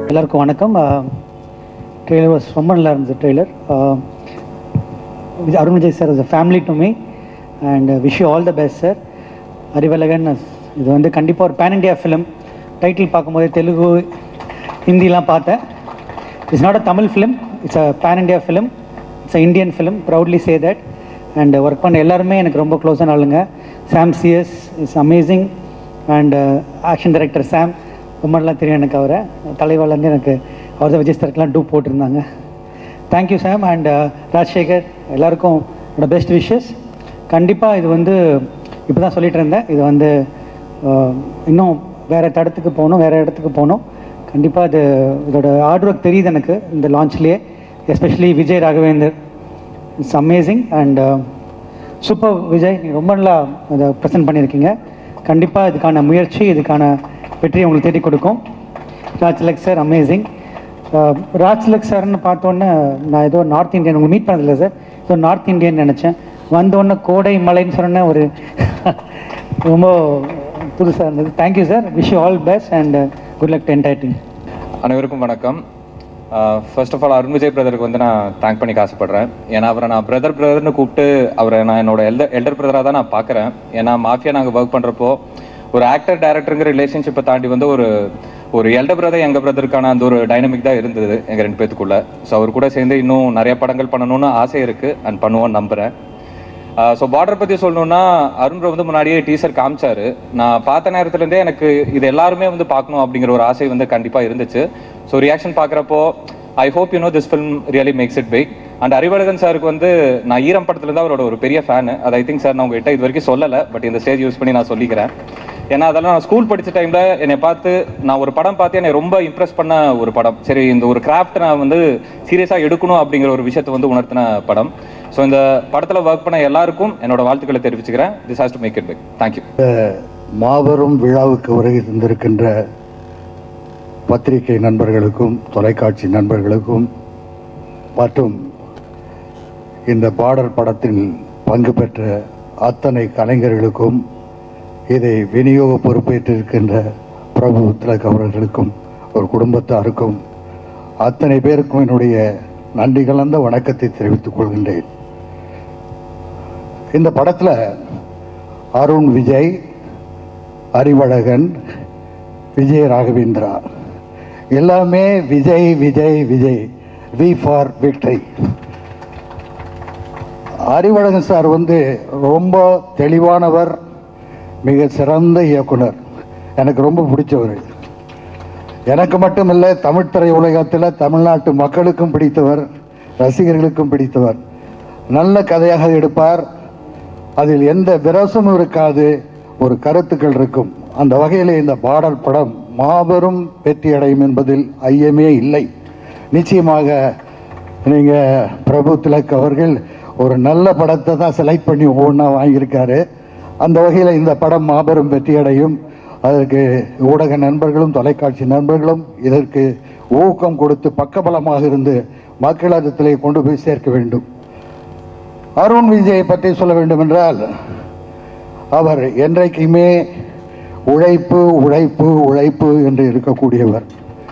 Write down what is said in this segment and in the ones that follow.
எல்லாருக்கும் வணக்கம் trailer was ரொம்ப நல்லா இருந்தது trailer Arun Vijay sir is a family to me and wish you all the best sir Arivazhagan இது வந்து கண்டிப்பாக ஒரு பேன் இண்டியா ஃபிலிம் டைட்டில் பார்க்கும்போது தெலுங்கு ஹிந்திலாம் பார்த்தேன் it's not a Tamil film it's a pan India film it's a Indian film proudly say that and work பண்ண எல்லாருமே எனக்கு ரொம்ப க்ளோஸான ஆளுங்க Sam CS is amazing and action director Sam ரொம்ப நல்லா தெரியும் எனக்கு அவரை தலைவாலேருந்து எனக்கு அவர் தான் விஜய் சாருக்கெலாம் டூ போட்டிருந்தாங்க தேங்க்யூ சாம் அண்ட் ராஜசேகர் எல்லாருக்கும் என்னோட பெஸ்ட் விஷஸ் கண்டிப்பாக இது வந்து இப்போ தான் சொல்லிட்டு இருந்தேன் இது வந்து அஹ், இன்னும் வேறு தடத்துக்கு போகணும் வேறு இடத்துக்கு போகணும் கண்டிப்பாக இது இதோட ஹார்ட் ஒர்க் தெரியுது எனக்கு இந்த லான்ச்லேயே especially Vijay Raghavendar it's amazing and super Vijay நீ ரொம்ப நல்லா அதை ப்ரெசென்ட் பண்ணியிருக்கீங்க கண்டிப்பாக இதுக்கான முயற்சி இதுக்கான வெற்றியை உங்களுக்கு தேடி கொடுக்கும் ராஜ்லக் சார் அமேசிங் ராஜ்லக் சார்னு பார்த்தோன்னே நான் ஏதோ நார்த் இந்தியன் உங்களுக்கு மீட் பண்ணதில்ல சார் ஏதோ நார்த் இந்தியன் நினச்சேன் வந்தோடனே கோடை மலைன்னு சொன்ன ஒரு ரொம்ப புதுசாக இருந்தது thank you sir wish you all best and good luck to entire team அனைவருக்கும் வணக்கம் first of all Arun Vijay பிரதருக்கு வந்து நான் தேங்க் பண்ணிக்க ஆசைப்படுறேன் ஏன்னா அவரை நான் பிரதர் பிரதர்னு கூப்பிட்டு அவரை நான் என்னோட எல்டர் எல்டர் பிரதராக தான் நான் பார்க்குறேன் ஏன்னா மாஃபியா நாங்கள் ஒர்க் பண்ணுறப்போ ஒரு ஆக்டர் டேரக்டருங்கிற ரிலேஷன்ஷிப்பை தாண்டி வந்து ஒரு ஒரு எல்டர் பிரதர் எங்கள் பிரதருக்கான அந்த ஒரு டைனமிக் தான் இருந்தது எங்கள் ரெண்டு பேத்துக்குள்ள ஸோ அவர் கூட சேர்ந்து இன்னும் நிறைய படங்கள் பண்ணணும்னு ஆசை இருக்குது அண்ட் பண்ணுவோன்னு நம்புகிறேன் ஸோ பார்டர் பற்றி சொல்லணும்னா அருண் bro வந்து முன்னாடியே டீசர் காமிச்சாரு நான் பார்த்த நேரத்துலேருந்தே எனக்கு இது எல்லாருமே வந்து பார்க்கணும் அப்படிங்கிற ஒரு ஆசை வந்து கண்டிப்பாக இருந்துச்சு ஸோ ரியாக்ஷன் பார்க்குறப்போ I hope you know this film really makes it big and Arivazhagan சாருக்கு வந்து நான் ஈரம் படத்துலேருந்து அவரோட ஒரு பெரிய ஃபேனு அது ஐ திங்க் சார் நான் உங்ககிட்ட இது வரைக்கும் சொல்லலை பட் இந்த ஸ்டேஜ் யூஸ் பண்ணி நான் சொல்லிக்கிறேன் ஏன்னா அதெல்லாம் நான் ஸ்கூல் படிச்ச டைம்ல என்னை பார்த்து நான் ஒரு படம் பார்த்து என்னை ரொம்ப இம்ப்ரெஸ் பண்ண ஒரு படம் சரி இந்த ஒரு கிராஃப்ட் நான் வந்து சீரியஸாக எடுக்கணும் அப்படிங்கிற ஒரு விஷயத்தை வந்து உணர்த்தின படம் ஸோ இந்த படத்தில் ஒர்க் பண்ண எல்லாருக்கும் என்னோட வாழ்த்துக்களை தெரிவிச்சுக்கிறேன் this has to make it big thank you மாபெரும் விழாவுக்கு வருகை தந்திருக்கின்ற பத்திரிகை நண்பர்களுக்கும் தொலைக்காட்சி நண்பர்களுக்கும் மற்றும் இந்த பார்டர் படத்தில் பங்கு பெற்ற அத்தனை கலைஞர்களுக்கும் இதை விநியோக பொறுப்பேற்றிருக்கின்ற பிரபு திலக் அவர்களுக்கும் ஒரு குடும்பத்தாருக்கும் அத்தனை பேருக்கும் என்னுடைய நன்றி கலந்த வணக்கத்தை தெரிவித்துக் கொள்கின்றேன் இந்த படத்தில் அருண் விஜய் அறிவழகன் விஜய் ராகவேந்திரா எல்லாமே Vijay Vijay Vijay V for victory Arivazhagan sir வந்து ரொம்ப தெளிவானவர் மிக சிறந்த இயக்குனர் எனக்கு ரொம்ப பிடிச்சவர் எனக்கு மட்டுமில்ல தமிழ் திரை உலகத்தில் தமிழ்நாட்டு மக்களுக்கும் பிடித்தவர் ரசிகர்களுக்கும் பிடித்தவர் நல்ல கதையாக எடுப்பார் அதில் எந்த விரசமும் இருக்காது ஒரு கருத்துக்கள் இருக்கும் அந்த வகையில் இந்த பாடல் படம் மாபெரும் வெற்றி அடையும் என்பதில் ஐயமே இல்லை நிச்சயமாக நீங்கள் பிரபு திலக் அவர்கள் ஒரு நல்ல படத்தை தான் செலக்ட் பண்ணி ஒவ்வொன்றா வாங்கியிருக்காரு அந்த வகையில் இந்த படம் மாபெரும் வெற்றி அடையும் அதற்கு ஊடக நண்பர்களும் தொலைக்காட்சி நண்பர்களும் இதற்கு ஊக்கம் கொடுத்து பக்கபலமாக இருந்து மக்களிடத்திலே கொண்டு போய் சேர்க்க வேண்டும் அருண் விஜயை பற்றி சொல்ல வேண்டும் என்றால் அவர் என்றைக்குமே உழைப்பு உழைப்பு உழைப்பு என்று இருக்கக்கூடியவர்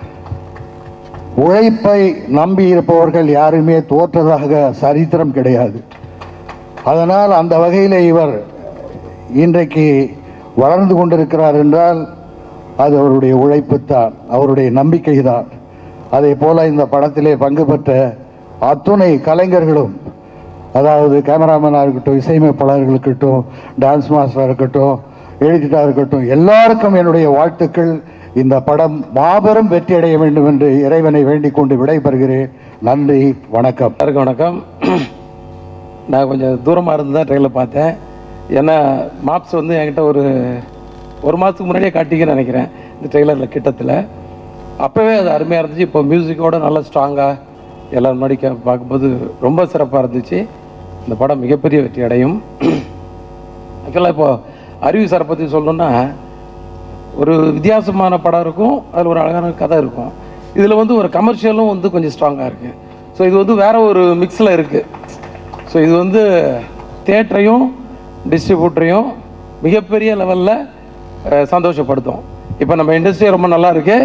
உழைப்பை நம்பி இருப்பவர்கள் யாருமே தோற்றதாக சரித்திரம் கிடையாது அதனால் அந்த வகையில் இவர் இன்றைக்கு வளர்ந்து கொண்டிருக்கிறார் என்றால் அது அவருடைய உழைப்பு தான் அவருடைய நம்பிக்கை தான் அதே போல இந்த படத்திலே பங்கு பெற்ற அத்துணை கலைஞர்களும் அதாவது கேமராமேனாக இருக்கட்டும் இசையமைப்பாளர்கள் இருக்கட்டும் டான்ஸ் மாஸ்டராக இருக்கட்டும் எடிட்டராக இருக்கட்டும் எல்லாருக்கும் என்னுடைய வாழ்த்துக்கள் இந்த படம் மாபெரும் வெற்றி அடைய வேண்டும் என்று இறைவனை வேண்டிக் கொண்டு விடைபெறுகிறேன் நன்றி வணக்கம் எல்லாருக்கும் வணக்கம் நான் கொஞ்சம் தூரமாக இருந்து தான் ட்ரெயிலில் பார்த்தேன் ஏன்னா மாப்ஸ் வந்து என்கிட்ட ஒரு ஒரு மாதத்துக்கு முன்னாடியே காட்டிக்கன்னு நினைக்கிறேன் இந்த ட்ரெய்லரில் கிட்டத்தில் அப்போவே அது அருமையாக இருந்துச்சு இப்போ மியூசிக்கோட நல்லா ஸ்ட்ராங்காக எல்லாரும் முன்னாடி கே- பார்க்கும்போது ரொம்ப சிறப்பாக இருந்துச்சு இந்த படம் மிகப்பெரிய வெற்றி அடையும் ஆக்சுவலாக இப்போ அறிவு சாரை பற்றி சொல்லணுன்னா ஒரு வித்தியாசமான படம் இருக்கும் அதில் ஒரு அழகான கதை இருக்கும் இதில் வந்து ஒரு கமர்ஷியலும் வந்து கொஞ்சம் ஸ்ட்ராங்காக இருக்குது ஸோ இது வந்து வேற ஒரு மிக்ஸில் இருக்குது ஸோ இது வந்து தேட்டரையும் டிஸ்ட்ரிபியூட்டரையும் மிகப்பெரிய லெவலில் சந்தோஷப்படுத்தும் இப்போ நம்ம இண்டஸ்ட்ரி ரொம்ப நல்லா இருக்கு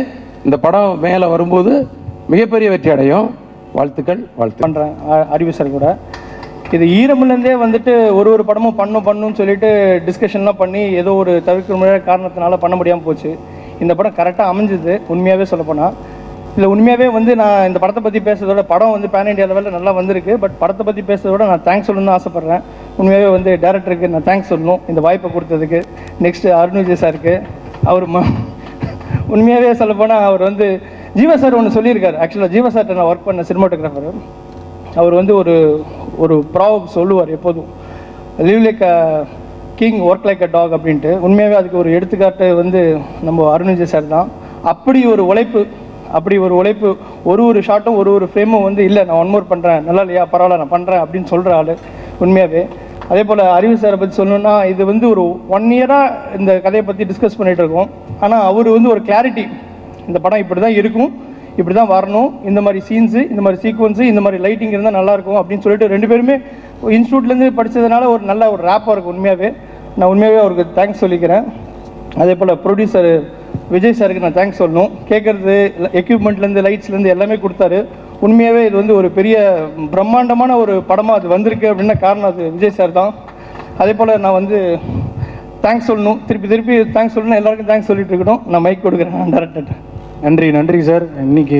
இந்த படம் மேலே வரும்போது மிகப்பெரிய வெற்றி அடையும் வாழ்த்துக்கள் வாழ்த்து பண்ணுறேன் அறிவு சார் கூட இது ஈரமிலேருந்தே வந்துட்டு ஒரு ஒரு படமும் பண்ணும் பண்ணுன்னு சொல்லிட்டு டிஸ்கஷன்லாம் பண்ணி ஏதோ ஒரு தவிர்க்க முடியாத காரணத்தினால பண்ண முடியாமல் போச்சு இந்த படம் கரெக்டாக அமைஞ்சுது உண்மையாகவே சொல்லப்போனால் இல்லை உண்மையாகவே வந்து நான் இந்த படத்தை பற்றி பேசுறதோட படம் வந்து பேன் இண்டியா லெவலில் நல்லா வந்திருக்கு பட் படத்தை பற்றி பேசுறதோட நான் தேங்க்ஸ் சொல்லணும்னு ஆசைப்பட்றேன் உண்மையாகவே வந்து டேரக்டருக்கு நான் தேங்க்ஸ் சொல்லணும் இந்த வாய்ப்பை கொடுத்ததுக்கு நெக்ஸ்ட் அருண் விஜய் சாருக்கு அவர் ம உண்மையாகவே சொல்லப்போனால் அவர் வந்து ஜீவா சார் ஒன்று சொல்லியிருக்காரு ஆக்சுவலாக ஜீவா சார்ட்ட நான் ஒர்க் பண்ண சினிமாட்டோகிராஃபர் அவர் வந்து ஒரு ஒரு ப்ராப் சொல்லுவார் எப்போதும் live like a king work like a dog அப்படின்ட்டு உண்மையாகவே அதுக்கு ஒரு எடுத்துக்காட்டு வந்து நம்ம அருண் விஜய் சார் தான் அப்படி ஒரு உழைப்பு அப்படி ஒரு உழைப்பு ஒரு ஒரு ஷாட்டும் ஒரு ஒரு ஃப்ரேமும் வந்து இல்லை நான் ஒன் மோர் பண்ணுறேன் நல்லா இல்லையா பரவாயில்ல நான் பண்ணுறேன் அப்படின்னு சொல்கிற ஆள் உண்மையாகவே அதே போல் அறிவு சாரை பற்றி சொல்லணும்னா இது வந்து ஒரு ஒன் இயராக இந்த கதையை பற்றி டிஸ்கஸ் பண்ணிகிட்டு இருக்கோம் ஆனால் அவர் வந்து ஒரு கிளாரிட்டி இந்த படம் இப்படி தான் இருக்கும் இப்படி தான் வரணும் இந்த மாதிரி சீன்ஸு இந்த மாதிரி சீக்வன்ஸு இந்த மாதிரி லைட்டிங் இருந்தால் நல்லாயிருக்கும் அப்படின்னு சொல்லிட்டு ரெண்டு பேருமே இன்ஸ்டியூட்லேருந்து படித்ததுனால ஒரு நல்ல ஒரு ரேப்பாக இருக்கும் உண்மையாகவே நான் உண்மையாகவே அவருக்கு தேங்க்ஸ் சொல்லிக்கிறேன் அதே போல் ப்ரொடியூசர் விஜய் சாருக்கு நான் தேங்க்ஸ் சொல்லணும் கேட்குறது எக்யூப்மெண்ட்லேருந்து லைட்ஸ்லேருந்து எல்லாமே கொடுத்தாரு உண்மையாகவே இது வந்து ஒரு பெரிய பிரம்மாண்டமான ஒரு படமாக அது வந்திருக்கு அப்படின்னா காரணம் அது விஜய் சார் தான் அதே போல் நான் வந்து தேங்க்ஸ் சொல்லணும் திருப்பி திருப்பி தேங்க்ஸ் சொல்லணும் எல்லாருக்கும் தேங்க்ஸ் சொல்லிட்டு இருக்கணும் நான் மைக் கொடுக்குறேன் டேரக்டர் நன்றி நன்றி சார் இன்னைக்கு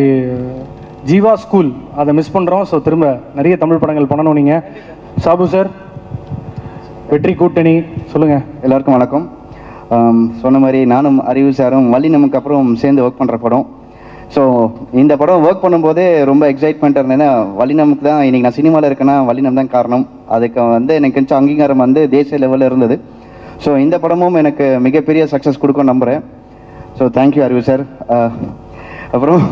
ஜீவா ஸ்கூல் அதை மிஸ் பண்ணுறோம் ஸோ திரும்ப நிறைய தமிழ் படங்கள் பண்ணணும் நீங்கள் சாபு சார் வெற்றி கூட்டணி சொல்லுங்கள் எல்லாருக்கும் வணக்கம் ஆம், சொன்ன மாதிரி நானும் அறிவு சாரும் வள்ளி நமக்கு அப்புறம் சேர்ந்து ஒர்க் பண்ணுற படம் ஸோ இந்த படம் ஒர்க் பண்ணும்போதே ரொம்ப எக்ஸைட்மெண்ட்டாக இருந்தேன் ஏன்னா வள்ளி நமக்கு தான் இன்னைக்கு நான் சினிமாவில் இருக்கேன்னா வள்ளினம் தான் காரணம் அதுக்கு வந்து எனக்கு கொஞ்சம் அங்கீகாரம் வந்து தேசிய லெவலில் இருந்தது ஸோ இந்த படமும் எனக்கு மிகப்பெரிய சக்ஸஸ் கொடுக்கும் நம்புகிறேன் ஸோ தேங்க்யூ அறிவு சார் அப்புறம்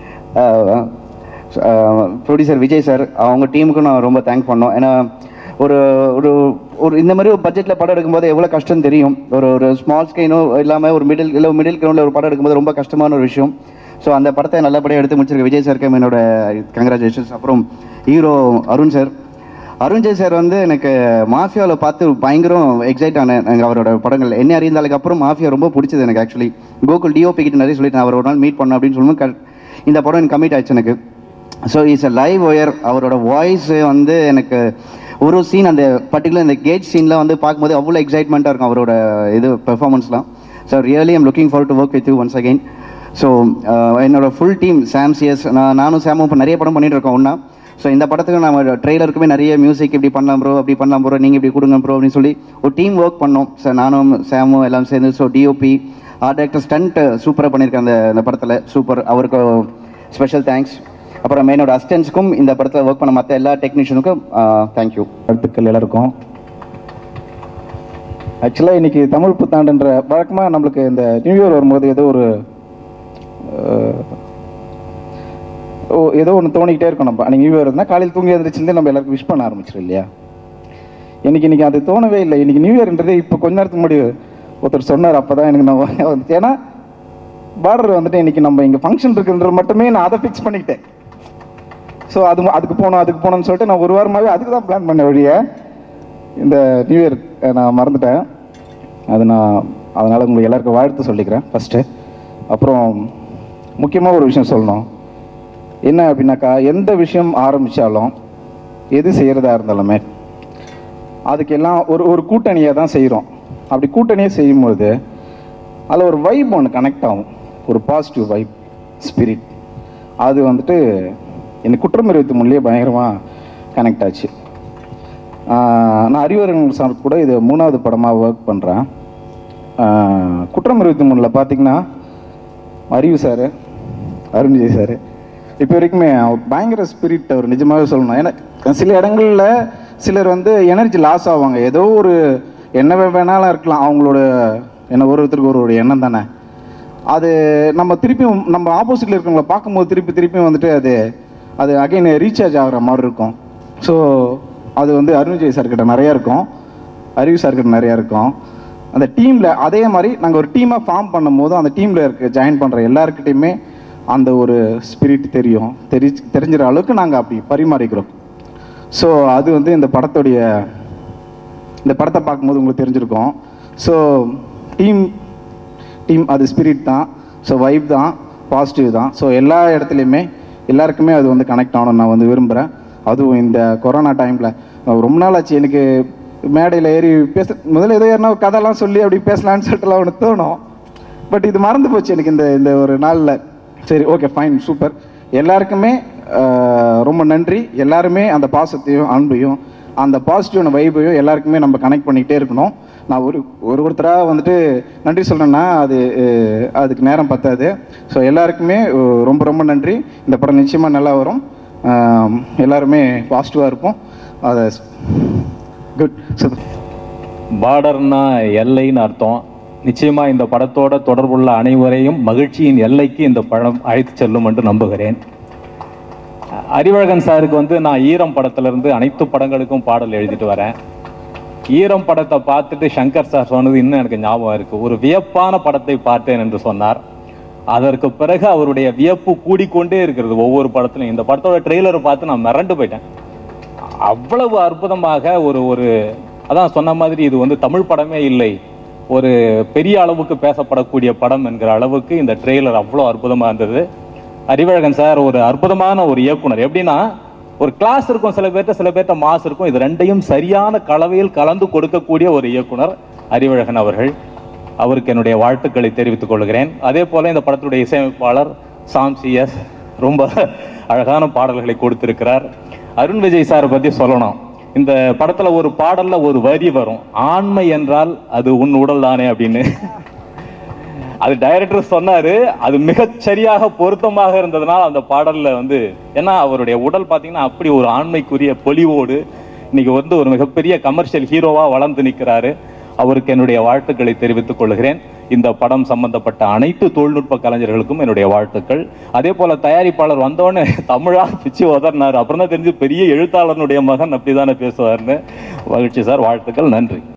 ப்ரொடியூசர் விஜய் சார் அவங்க டீமுக்கும் நான் ரொம்ப தேங்க் பண்ணோம் ஏன்னா ஒரு ஒரு ஒரு இந்த மாதிரி ஒரு பட்ஜெட்டில் படம் எடுக்கும்போது எவ்வளோ கஷ்டம் தெரியும் ஒரு ஒரு ஸ்மால் ஸ்க்ரீனோ இல்லாமல் ஒரு மிடில் இல்லை மிடில் கிரவுண்டில் ஒரு படம் எடுக்கும்போது ரொம்ப கஷ்டமான ஒரு விஷயம் ஸோ அந்த படத்தை நல்லபடியாக எடுத்து முடிச்சிருக்க விஜய் சாருக்கு என்னோட கங்க்ராச்சுலேஷன்ஸ் அப்புறம் hero Arun sir Arunjay sir வந்து எனக்கு மாஃபியாவில் பார்த்து பயங்கரம் எக்ஸைட் ஆனேன் எனக்கு அவரோட படங்கள் என்ன அறிந்தாலுக்கு அப்புறம் மாஃபியா ரொம்ப பிடிச்சது எனக்கு ஆக்சுவலி கோகுல் டிஓபி கிட்ட நிறைய சொல்லிட்டு அவர் ஒரு நாள் மீட் பண்ண அப்படின்னு சொல்லும்போது க- இந்த படம் எனக்கு கமிட் ஆயிடுச்சு எனக்கு so is a live wire அவரோட வாய்ஸ் வந்து எனக்கு ஒரு சீன் அந்த பர்டிகுலர் இந்த கேட் சீனில் வந்து பார்க்கும்போது அவ்வளோ எக்ஸைட்மெண்ட்டாக இருக்கும் அவரோட இது பெர்ஃபார்மன்ஸ்லாம் so really I'm looking for to work with you once again so என்னோட ஃபுல் டீம் சாம் சிஎஸ் நான் நானும் சாமும் இப்போ நிறைய படம் பண்ணிட்டு இருக்கோம் ஒன்றா ஸோ இந்த படத்துக்கு நம்ம ட்ரெய்லருக்குமே நிறைய மியூசிக் இப்படி பண்ணலாம் ப்ரோ அப்படி பண்ணலாம் ப்ரோ நீங்கள் இப்படி கொடுங்க ப்ரோ அப்படின்னு சொல்லி ஒரு டீம் ஒர்க் பண்ணோம் சார் நானும் சாமும் எல்லாம் சேர்ந்து so DOP art director stunt சூப்பராக பண்ணியிருக்கேன் அந்த இந்த படத்தில் சூப்பர் அவருக்கு ஸ்பெஷல் தேங்க்ஸ் அப்புறம் என்னோட அசிஸ்டன்ஸுக்கும் இந்த படத்தில் ஒர்க் பண்ண மற்ற எல்லா டெக்னீஷியனுக்கும் தேங்க்யூ வாழ்த்துக்கள் எல்லாருக்கும் ஆக்சுவலாக இன்னைக்கு தமிழ் புத்தாண்டுன்ற வழக்கமாக நம்மளுக்கு இந்த நியூ இயர் வரும்போது ஏதோ ஒரு அஹ், ஓ ஏதோ ஒன்று தோணிக்கிட்டே இருக்கும் நம்ம அன்றைக்கி நியூ இயர் இருந்தால் காலையில் தூங்கி எழுந்திரிச்சிருந்து நம்ம எல்லாருக்கும் விஷ் பண்ண ஆரம்பிச்சிடும் இல்லையா இன்னைக்கு இன்னைக்கு அது தோணவே இல்லை இன்னைக்கு நியூ இயர்ன்றது இப்போ கொஞ்ச நேரத்துக்கு முன்னாடி ஒருத்தர் சொன்னார் அப்போ தான் எனக்கு நான் வந்துச்சு ஏன்னா பார்டர் வந்துட்டு இன்னைக்கு நம்ம இங்கே ஃபங்க்ஷன் இருக்குன்றது மட்டுமே நான் அதை ஃபிக்ஸ் பண்ணிக்கிட்டேன் ஸோ அது அதுக்கு போகணும் அதுக்கு போகணும்னு சொல்லிட்டு நான் ஒரு வாரமாகவே அதுக்கு தான் பிளான் பண்ண வழிய இந்த நியூ இயர் நான் மறந்துட்டேன் அது நான் அதனால் உங்களுக்கு எல்லாருக்கும் வாழ்த்து சொல்லிக்கிறேன் ஃபஸ்ட்டு அப்புறம் முக்கியமாக ஒரு விஷயம் சொல்லணும் என்ன அப்படின்னாக்கா எந்த விஷயம் ஆரம்பித்தாலும் எது செய்கிறதா இருந்தாலுமே அதுக்கெல்லாம் ஒரு ஒரு கூட்டணியை தான் செய்கிறோம் அப்படி கூட்டணியை செய்யும்போது அதில் ஒரு வைப் ஒன்று கனெக்ட் ஆகும் ஒரு பாசிட்டிவ் வைப் ஸ்பிரிட் அது வந்துட்டு எனக்கு குற்றம் இருபத்தி மூணுலேயே பயங்கரமாக கனெக்ட் ஆச்சு ஆஹ் நான் அறிவரங்க சார் கூட இது மூணாவது படமாக ஒர்க் பண்ணுறேன் குற்றம் இருபத்தி மூணில் பார்த்தீங்கன்னா அறிவு சார் அருண் விஜய் சார் இப்போ வரைக்குமே அவர் பயங்கர ஸ்பிரிட் அவர் நிஜமாகவே சொல்லணும் ஏன்னா சில இடங்களில் சிலர் வந்து எனர்ஜி லாஸ் ஆவாங்க ஏதோ ஒரு என்ன வேணாலும் இருக்கலாம் அவங்களோட என்ன ஒருத்தருக்கு ஒரு எண்ணம் தானே அது நம்ம திருப்பியும் நம்ம ஆப்போசிட்டில் இருக்கவங்கள பார்க்கும்போது திருப்பி திருப்பி வந்துட்டு அது அது அகைன் ரீசார்ஜ் ஆகிற மாதிரி இருக்கும் ஸோ அது வந்து அருண் விஜய் சார்கிட்ட நிறையா இருக்கும் அறிவு சார்கிட்ட நிறையா இருக்கும் அந்த டீமில் அதே மாதிரி நாங்கள் ஒரு டீமை ஃபார்ம் பண்ணும்போது அந்த டீமில் இருக்க ஜாயின் பண்ணுற எல்லாருக்கிட்டையுமே அந்த ஒரு ஸ்பிரிட் தெரியும் தெரி தெரிஞ்சிற அளவுக்கு நாங்கள் அப்படி பரிமாறிக்கிறோம் ஸோ அது வந்து இந்த படத்துடைய இந்த படத்தை பார்க்கும்போது உங்களுக்கு தெரிஞ்சிருக்கும் ஸோ டீம் டீம் அது ஸ்பிரிட் தான் ஸோ வைப் தான் பாசிட்டிவ் தான் ஸோ எல்லா இடத்துலையுமே எல்லாருக்குமே அது வந்து கனெக்ட் ஆகணும்னு நான் வந்து விரும்புகிறேன் அதுவும் இந்த கொரோனா டைமில் ரொம்ப நாள் ஆச்சு எனக்கு மேடையில் ஏறி பேச முதல்ல ஏதோ யாருன்னா கதைலாம் சொல்லி அப்படி பேசலான்னு சொல்லிட்டுலாம் ஒன்று தோணும் பட் இது மறந்து போச்சு எனக்கு இந்த இந்த ஒரு நாளில் சரி ஓகே ஃபைன் சூப்பர் எல்லாருக்குமே ஆஹ், ரொம்ப நன்றி எல்லாருமே அந்த பாசத்தையும் அன்பையும் அந்த பாசிட்டிவான வைபையும் எல்லாருக்குமே நம்ம கனெக்ட் பண்ணிக்கிட்டே இருக்கணும் நான் ஒரு ஒரு ஒருத்தராக வந்துட்டு நன்றி சொல்கிறேன்னா அது அஹ், அதுக்கு நேரம் பத்தாது ஸோ எல்லாருக்குமே அஹ், ரொம்ப ரொம்ப நன்றி இந்த படம் நிச்சயமாக நல்லா வரும் ஆஹ், எல்லாருமே பாசிட்டிவாக இருப்போம் அதை குட் சூப்பர் பார்டர்னா எல்லைன்னு அர்த்தம் நிச்சயமா இந்த படத்தோட தொடர்புள்ள அனைவரையும் மகிழ்ச்சியின் எல்லைக்கு இந்த படம் அழைத்து செல்லும் என்று நம்புகிறேன் அறிவழகன் சாருக்கு வந்து நான் ஈரம் படத்துல இருந்து அனைத்து படங்களுக்கும் பாடல் எழுதிட்டு வரேன் ஈரம் படத்தை பார்த்துட்டு சங்கர் சார் சொன்னது இன்னும் எனக்கு ஞாபகம் இருக்கு ஒரு வியப்பான படத்தை பார்த்தேன் என்று சொன்னார் அதற்கு பிறகு அவருடைய வியப்பு கூடிக்கொண்டே இருக்கிறது ஒவ்வொரு படத்திலும் இந்த படத்தோட ட்ரெய்லரை பார்த்து நான் மிரண்டு போயிட்டேன் அவ்வளவு அற்புதமாக ஒரு ஒரு அதான் சொன்ன மாதிரி இது வந்து தமிழ் படமே இல்லை ஒரு பெரிய அளவுக்கு பேசப்படக்கூடிய படம் என்கிற அளவுக்கு இந்த ட்ரெய்லர் அவ்வளோ அற்புதமா இருந்தது அறிவழகன் சார் ஒரு அற்புதமான ஒரு இயக்குனர் எப்படின்னா ஒரு கிளாஸ் இருக்கும் சில பேர்ட்ட சில பேர்ட்ட மாஸ் இருக்கும் இது ரெண்டையும் சரியான கலவையில் கலந்து கொடுக்கக்கூடிய ஒரு இயக்குனர் அறிவழகன் அவர்கள் அவருக்கு என்னுடைய வாழ்த்துக்களை தெரிவித்துக் கொள்கிறேன் அதே போல இந்த படத்துடைய இசையமைப்பாளர் சாம் சிஎஸ் ரொம்ப அழகான பாடல்களை கொடுத்திருக்கிறார் அருண் விஜய் சாரை பத்தி சொல்லணும் இந்த படத்துல ஒரு பாடல்ல ஒரு வரி வரும் ஆண்மை என்றால் அது உன் உடல் தானே அப்படின்னு அது டைரக்டர் சொன்னாரு அது மிகச் சரியாக பொருத்தமாக இருந்ததுனால அந்த பாடல்ல வந்து ஏன்னா அவருடைய உடல் பாத்தீங்கன்னா அப்படி ஒரு ஆண்மைக்குரிய பொலிவோடு இன்னைக்கு வந்து ஒரு மிகப்பெரிய கமர்ஷியல் ஹீரோவா வளர்ந்து நிற்கிறாரு அவருக்கு என்னுடைய வாழ்த்துக்களை தெரிவித்துக் கொள்கிறேன் இந்த படம் சம்பந்தப்பட்ட அனைத்து தொழில்நுட்ப கலைஞர்களுக்கும் என்னுடைய வாழ்த்துக்கள் அதே போல தயாரிப்பாளர் வந்தோடனே தமிழா பிச்சு உதறினார் அப்புறம் தான் தெரிஞ்சு பெரிய எழுத்தாளனுடைய மகன் அப்படிதானே பேசுவார்னு மகிழ்ச்சி சார் வாழ்த்துக்கள் நன்றி